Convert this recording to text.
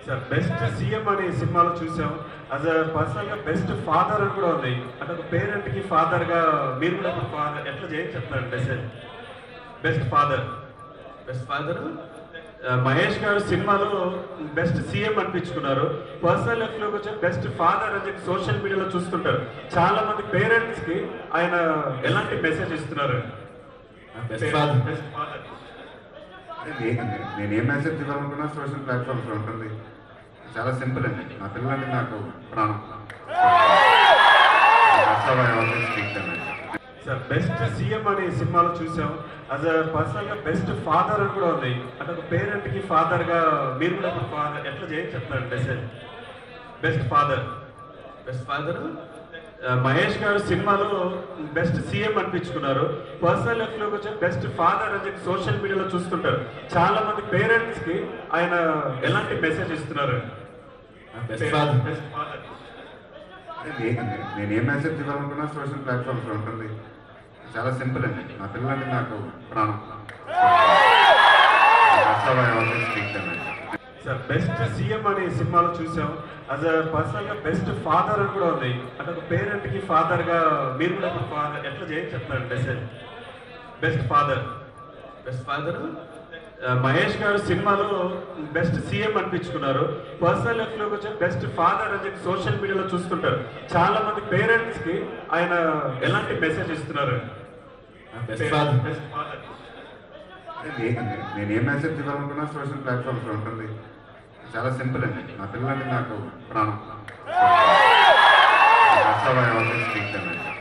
Sir best CM అనే సినిమాలో చూసాం యాజ్ అ పర్సనల్ గా బెస్ట్ ఫాదర్ అని కూడా ఉంది అంటే ఒక పేరెంట్ కి ఫాదర్ గా మీరు కూడా ఒక ఫాదర్ ఎట్లా చేయని చెప్తారు message best father best father Mahesh garu సినిమాలో బెస్ట్ సీఎం అనిపించుకున్నారు పర్సనల్ లైఫ్ లోకి వచ్చే బెస్ట్ ఫాదర్ అని చెప్పి సోషల్ మీడియాలో చూస్తుంటారు చాలా మంది పేరెంట్స్ కి ఆయన ఎలాంటి మెసేజ్ ఇస్తున్నారు Best father. బెస్ట్ ఫాదర్ నే- నేను ఏ మెసేజ్ ఇవ్వాలనుకున్నా సోషల్ ప్లాట్ఫామ్స్ లో ఉంటుంది చాలా సింపుల్ అండి నా పిల్లలంటే నాకు ప్రాణం That's how I always treat them. Sir best CM అనే సినిమాలో చూసాం యాజ్ అ పర్సనల్ గా బెస్ట్ ఫాదర్ అని కూడా ఉంది అంటే ఒక పేరెంట్ కి ఫాదర్ గా మీరు కూడా ఒక ఫాదర్ ఎట్లా చేయని చెప్తారు message best father best father Mahesh garu సినిమాలో బెస్ట్ సీఎం అనిపించుకున్నారు పర్సనల్ లైఫ్ లోకి వచ్చే బెస్ట్ ఫాదర్ అని చెప్పి సోషల్ మీడియాలో చూస్తుంటారు చాలా మంది పేరెంట్స్ కి ఆయన ఎలాంటి మెసేజ్ ఇస్తున్నారు Best father. బెస్ట్ ఫాదర్ నే- నేను ఏ మెసేజ్ ఇవ్వాలనుకున్నా సోషల్ ప్లాట్ఫామ్స్ లో ఉంటుంది చాలా సింపుల్ అండి నా పిల్లలంటే నాకు ప్రాణం That's how I always treat them. Sir best CM అనే సినిమాలో చూసాం యాజ్ అ పర్సనల్ గా బెస్ట్ ఫాదర్ అని కూడా ఉంది అంటే ఒక పేరెంట్ కి ఫాదర్ గా మీరు కూడా ఒక ఫాదర్ ఎట్లా చేయని చెప్తారు message best father best father Mahesh garu సినిమాలో బెస్ట్ సీఎం అనిపించుకున్నారు పర్సనల్ లైఫ్ లోకి వచ్చే బెస్ట్ ఫాదర్ అని చెప్పి సోషల్ మీడియాలో చూస్తుంటారు చాలా మంది పేరెంట్స్ కి ఆయన ఎలాంటి మెసేజ్ ఇస్తున్నారు Best father. బెస్ట్ ఫాదర్ నే- నేను ఏ మెసేజ్ ఇవ్వాలనుకున్నా సోషల్ ప్లాట్ఫామ్స్ లో ఉంటుంది చాలా సింపుల్ అండి నా పిల్లలంటే నాకు ప్రాణం That's how I always treat them.